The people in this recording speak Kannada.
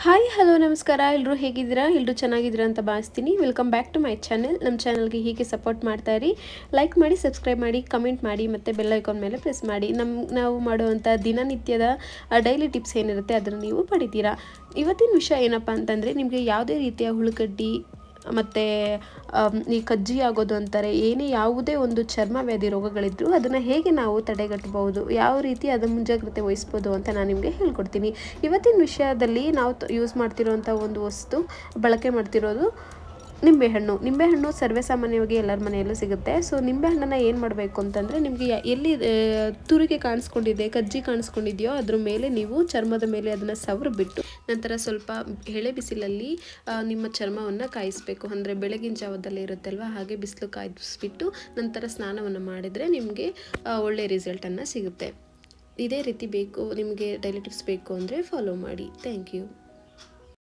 ಹಾಯ್ ಹಲೋ ನಮಸ್ಕಾರ ಎಲ್ಲರೂ ಹೇಗಿದ್ದೀರಾ ಎಲ್ಲರೂ ಚೆನ್ನಾಗಿದ್ದೀರಾ ಅಂತ ಭಾವಿಸ್ತೀನಿ welcome back to my channel ನಮ್ಮ ಚಾನಲ್ಗೆ ಹೀಗೆ ಸಪೋರ್ಟ್ ಮಾಡ್ತಾ ಇರಿ ಲೈಕ್ ಮಾಡಿ ಸಬ್ಸ್ಕ್ರೈಬ್ ಮಾಡಿ ಕಮೆಂಟ್ ಮಾಡಿ ಮತ್ತು ಬೆಲ್ ಐಕಾನ್ ಮೇಲೆ ಪ್ರೆಸ್ ಮಾಡಿ ನಮ್ಮ ನಾವು ಮಾಡುವಂಥ ದಿನನಿತ್ಯದ ಡೈಲಿ ಟಿಪ್ಸ್ ಏನಿರುತ್ತೆ ಅದನ್ನು ನೀವು ಪಡಿತೀರಾ ಇವತ್ತಿನ ವಿಷಯ ಏನಪ್ಪ ಅಂತಂದರೆ ನಿಮಗೆ ಯಾವುದೇ ರೀತಿಯ ಹುಳುಕಡ್ಡಿ ಮತ್ತು ಈ ಕಜ್ಜಿ ಆಗೋದು ಅಂತಾರೆ ಏನೇ ಯಾವುದೇ ಒಂದು ಚರ್ಮ ವ್ಯಾಧಿ ರೋಗಗಳಿದ್ರೂ ಅದನ್ನು ಹೇಗೆ ನಾವು ತಡೆಗಟ್ಟಬಹುದು ಯಾವ ರೀತಿ ಅದರ ಮುಂಜಾಗ್ರತೆ ವಹಿಸ್ಬೋದು ಅಂತ ನಾನು ನಿಮಗೆ ಹೇಳ್ಕೊಡ್ತೀನಿ ಇವತ್ತಿನ ವಿಷಯದಲ್ಲಿ ನಾವು ಯೂಸ್ ಮಾಡ್ತಿರೋಂಥ ಒಂದು ವಸ್ತು ಬಳಕೆ ಮಾಡ್ತಿರೋದು ನಿಂಬೆಹಣ್ಣು ನಿಂಬೆಹಣ್ಣು ಸರ್ವೇ ಸಾಮಾನ್ಯವಾಗಿ ಎಲ್ಲರ ಮನೆಯಲ್ಲೂ ಸಿಗುತ್ತೆ ಸೊ ನಿಂಬೆಹಣ್ಣನ್ನು ಏನು ಮಾಡಬೇಕು ಅಂತಂದರೆ ನಿಮಗೆ ಯ- ಎಲ್ಲಿ ಆ, ತುರಿಗೆ ಕಾಣಿಸ್ಕೊಂಡಿದೆ ಕಜ್ಜಿ ಕಾಣಿಸ್ಕೊಂಡಿದೆಯೋ ಅದ್ರ ಮೇಲೆ ನೀವು ಚರ್ಮದ ಮೇಲೆ ಅದನ್ನು ಸವರು ಬಿಟ್ಟು ನಂತರ ಸ್ವಲ್ಪ ಎಳೆ ಬಿಸಿಲಲ್ಲಿ ಆ, ನಿಮ್ಮ ಚರ್ಮವನ್ನು ಕಾಯಿಸಬೇಕು ಅಂದರೆ ಬೆಳಗಿನ ಜಾವದಲ್ಲಿ ಇರುತ್ತಲ್ವ ಹಾಗೆ ಬಿಸಿಲು ಕಾಯಿಸ್ಬಿಟ್ಟು ನಂತರ ಸ್ನಾನವನ್ನು ಮಾಡಿದರೆ ನಿಮಗೆ ಒಳ್ಳೆ ರಿಸಲ್ಟನ್ನು ಸಿಗುತ್ತೆ ಇದೇ ರೀತಿ ಬೇಕು ನಿಮಗೆ ಡೈಲಿ ಟಿಪ್ಸ್ ಬೇಕು ಅಂದರೆ ಫಾಲೋ ಮಾಡಿ ಥ್ಯಾಂಕ್ ಯು